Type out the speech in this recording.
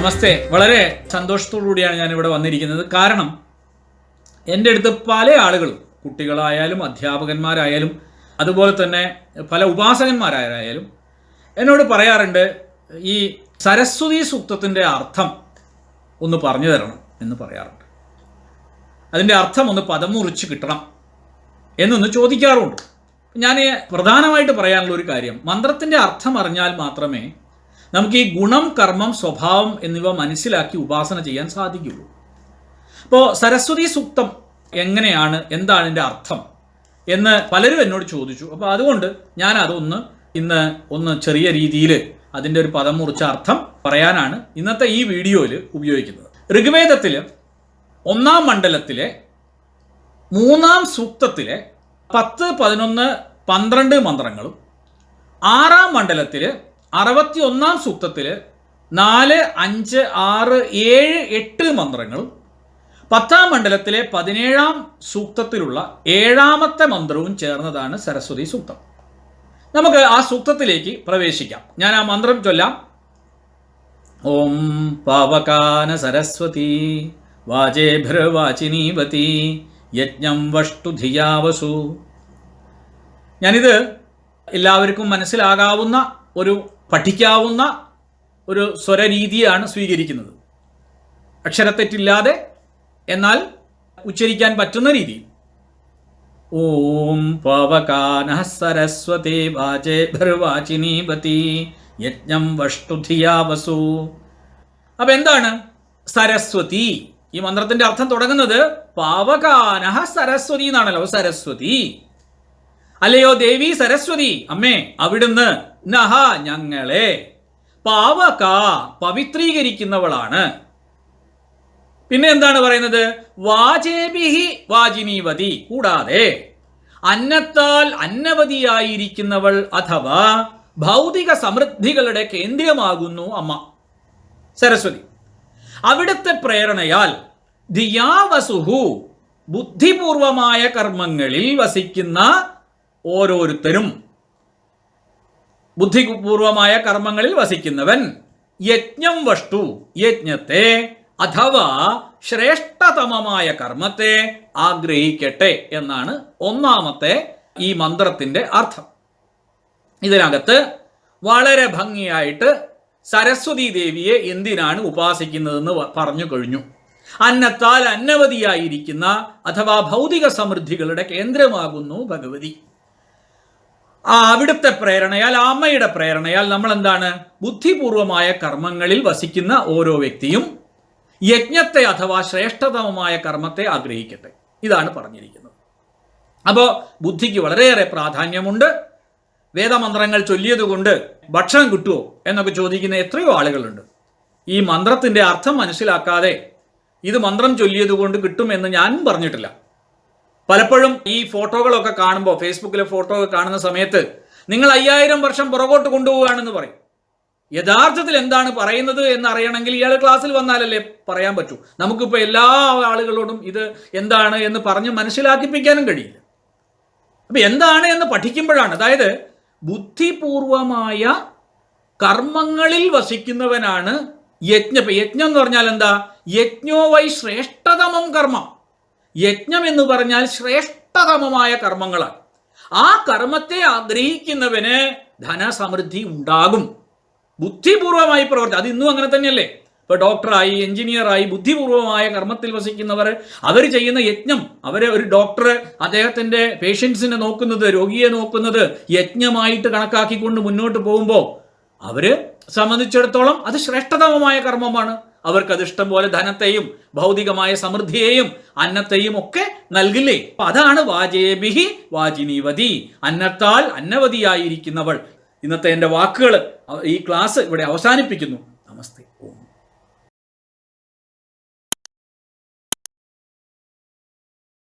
നമസ്തേ വളരെ സന്തോഷത്തോടുകൂടിയാണ് ഞാൻ ഇവിടെ വന്നിരിക്കുന്നത് കാരണം എൻ്റെ അടുത്ത് പല ആളുകളും കുട്ടികളായാലും അധ്യാപകന്മാരായാലും അതുപോലെ തന്നെ പല ഉപാസകന്മാരായാലും എന്നോട് പറയാറുണ്ട് ഈ സരസ്വതി സൂക്തത്തിൻ്റെ അർത്ഥം ഒന്ന് പറഞ്ഞു തരണം എന്ന് പറയാറുണ്ട് അതിൻ്റെ അർത്ഥം ഒന്ന് പദം മുറിച്ച് കിട്ടണം എന്നൊന്ന് ചോദിക്കാറുണ്ട് ഞാൻ പ്രധാനമായിട്ട് പറയാനുള്ള ഒരു കാര്യം മന്ത്രത്തിൻ്റെ അർത്ഥം അറിഞ്ഞാൽ മാത്രമേ നമുക്ക് ഈ ഗുണം കർമ്മം സ്വഭാവം എന്നിവ മനസ്സിലാക്കി ഉപാസന ചെയ്യാൻ സാധിക്കുകയുള്ളൂ അപ്പോൾ സരസ്വതി സൂക്തം എങ്ങനെയാണ് എന്താണ് ഇതിൻ്റെ അർത്ഥം എന്ന് പലരും എന്നോട് ചോദിച്ചു അപ്പോൾ അതുകൊണ്ട് ഞാൻ അതൊന്ന് ഇന്ന് ഒന്ന് ചെറിയ രീതിയിൽ അതിൻ്റെ ഒരു പദം മുറിച്ച അർത്ഥം പറയാനാണ് ഇന്നത്തെ ഈ വീഡിയോയിൽ ഉപയോഗിക്കുന്നത് ഋഗ്വേദത്തിൽ ഒന്നാം മണ്ഡലത്തിലെ മൂന്നാം സൂക്തത്തിലെ പത്ത് പതിനൊന്ന് പന്ത്രണ്ട് മന്ത്രങ്ങളും ആറാം മണ്ഡലത്തിൽ അറുപത്തി ഒന്നാം സൂക്തത്തിൽ നാല് അഞ്ച് ആറ് ഏഴ് എട്ട് മന്ത്രങ്ങളും പത്താം മണ്ഡലത്തിലെ പതിനേഴാം സൂക്തത്തിലുള്ള ഏഴാമത്തെ മന്ത്രവും ചേർന്നതാണ് സരസ്വതി സൂക്തം നമുക്ക് ആ സൂക്തത്തിലേക്ക് പ്രവേശിക്കാം ഞാൻ ആ മന്ത്രം ചൊല്ലാം ഓം പാവകാന സരസ്വതി വാചേഭിർവാചിനീവതി യജ്ഞം വഷ്ടു ധിയാവസു ഞാനിത് എല്ലാവർക്കും മനസ്സിലാകാവുന്ന ഒരു പഠിക്കാവുന്ന ഒരു സ്വരരീതിയാണ് സ്വീകരിക്കുന്നത് അക്ഷരത്തെറ്റില്ലാതെ എന്നാൽ ഉച്ചരിക്കാൻ പറ്റുന്ന രീതിയിൽ ഓം പവകാന സരസ്വതി വാചേ ഭർവാചിനീപതി യജ്ഞം വഷ്ടുധിയാവസു അപ്പൊ എന്താണ് സരസ്വതി ഈ മന്ത്രത്തിന്റെ അർത്ഥം തുടങ്ങുന്നത് പാവകാനഹ സരസ്വതി എന്നാണല്ലോ സരസ്വതി അല്ലയോ ദേവി സരസ്വതി അമ്മേ അവിടുന്ന് നഹ ഞങ്ങളെ പാവക പവിത്രീകരിക്കുന്നവളാണ് പിന്നെ എന്താണ് പറയുന്നത് വാചേബിഹി വാജിനീവതി കൂടാതെ അന്നത്താൽ അന്നവതിയായിരിക്കുന്നവൾ അഥവാ ഭൗതിക സമൃദ്ധികളുടെ കേന്ദ്രമാകുന്നു അമ്മ സരസ്വതി അവിടുത്തെ പ്രേരണയാൽ ധിയാവസുഹു ബുദ്ധിപൂർവമായ കർമ്മങ്ങളിൽ വസിക്കുന്ന ഓരോരുത്തരും ബുദ്ധിപൂർവമായ കർമ്മങ്ങളിൽ വസിക്കുന്നവൻ യജ്ഞം വഷ്ടു യജ്ഞത്തെ അഥവാ ശ്രേഷ്ഠതമമായ കർമ്മത്തെ ആഗ്രഹിക്കട്ടെ എന്നാണ് ഒന്നാമത്തെ ഈ മന്ത്രത്തിന്റെ അർത്ഥം ഇതിനകത്ത് വളരെ ഭംഗിയായിട്ട് സരസ്വതി ദേവിയെ എന്തിനാണ് ഉപാസിക്കുന്നതെന്ന് വ- പറഞ്ഞു കഴിഞ്ഞു അന്നത്താൽ അന്നവതിയായിരിക്കുന്ന അഥവാ ഭൗതിക സമൃദ്ധികളുടെ കേന്ദ്രമാകുന്നു ഭഗവതി ആ അവിടുത്തെ പ്രേരണയാൽ ആ അമ്മയുടെ പ്രേരണയാൽ നമ്മൾ എന്താണ് ബുദ്ധിപൂർവമായ കർമ്മങ്ങളിൽ വസിക്കുന്ന ഓരോ വ്യക്തിയും യജ്ഞത്തെ അഥവാ ശ്രേഷ്ഠതമമായ കർമ്മത്തെ ആഗ്രഹിക്കട്ടെ ഇതാണ് പറഞ്ഞിരിക്കുന്നത് അപ്പോൾ ബുദ്ധിക്ക് വളരെയേറെ പ്രാധാന്യമുണ്ട് വേദമന്ത്രങ്ങൾ ചൊല്ലിയതുകൊണ്ട് ഭക്ഷണം കിട്ടുമോ എന്നൊക്കെ ചോദിക്കുന്ന എത്രയോ ആളുകളുണ്ട് ഈ മന്ത്രത്തിന്റെ അർത്ഥം മനസ്സിലാക്കാതെ ഇത് മന്ത്രം ചൊല്ലിയതുകൊണ്ട് കിട്ടുമെന്ന് ഞാനും പറഞ്ഞിട്ടില്ല പലപ്പോഴും ഈ ഫോട്ടോകളൊക്കെ കാണുമ്പോൾ ഫേസ്ബുക്കിലെ ഫോട്ടോ ഒക്കെ കാണുന്ന സമയത്ത് നിങ്ങൾ അയ്യായിരം വർഷം പുറകോട്ട് കൊണ്ടുപോവുകയാണെന്ന് പറയും യഥാർത്ഥത്തിൽ എന്താണ് പറയുന്നത് എന്ന് അറിയണമെങ്കിൽ ഇയാൾ ക്ലാസ്സിൽ വന്നാലല്ലേ പറയാൻ പറ്റൂ നമുക്കിപ്പോൾ എല്ലാ ആളുകളോടും ഇത് എന്താണ് എന്ന് പറഞ്ഞ് മനസ്സിലാക്കിപ്പിക്കാനും കഴിയില്ല അപ്പൊ എന്താണ് എന്ന് പഠിക്കുമ്പോഴാണ് അതായത് ബുദ്ധിപൂർവമായ കർമ്മങ്ങളിൽ വസിക്കുന്നവനാണ് യജ്ഞ ഇപ്പൊ യജ്ഞം എന്ന് പറഞ്ഞാൽ എന്താ യജ്ഞോ വൈ ശ്രേഷ്ഠതമം കർമ്മം യജ്ഞം എന്ന് പറഞ്ഞാൽ ശ്രേഷ്ഠതമമായ കർമ്മങ്ങളാണ് ആ കർമ്മത്തെ ആഗ്രഹിക്കുന്നവന് ധനസമൃദ്ധി ഉണ്ടാകും ബുദ്ധിപൂർവമായി പ്രവർത്തി അത് ഇന്നും അങ്ങനെ തന്നെയല്ലേ ഇപ്പൊ ഡോക്ടറായി എഞ്ചിനീയറായി ബുദ്ധിപൂർവമായ കർമ്മത്തിൽ വസിക്കുന്നവർ അവർ ചെയ്യുന്ന യജ്ഞം അവരെ ഒരു ഡോക്ടർ അദ്ദേഹത്തിന്റെ പേഷ്യൻസിനെ നോക്കുന്നത് രോഗിയെ നോക്കുന്നത് യജ്ഞമായിട്ട് കണക്കാക്കിക്കൊണ്ട് മുന്നോട്ട് പോകുമ്പോൾ അവര് സംബന്ധിച്ചിടത്തോളം അത് ശ്രേഷ്ഠതമമായ കർമ്മമാണ് അവർക്ക് അത് ഇഷ്ടം പോലെ ധനത്തെയും ഭൗതികമായ സമൃദ്ധിയെയും അന്നത്തെയും ഒക്കെ നൽകില്ലേ അപ്പൊ അതാണ് വാജേബിഹി വാജിനീവതി അന്നത്താൽ അന്നവതിയായിരിക്കുന്നവൾ ഇന്നത്തെ എൻ്റെ വാക്കുകൾ ഈ ക്ലാസ് ഇവിടെ അവസാനിപ്പിക്കുന്നു നമസ്തേ ഓം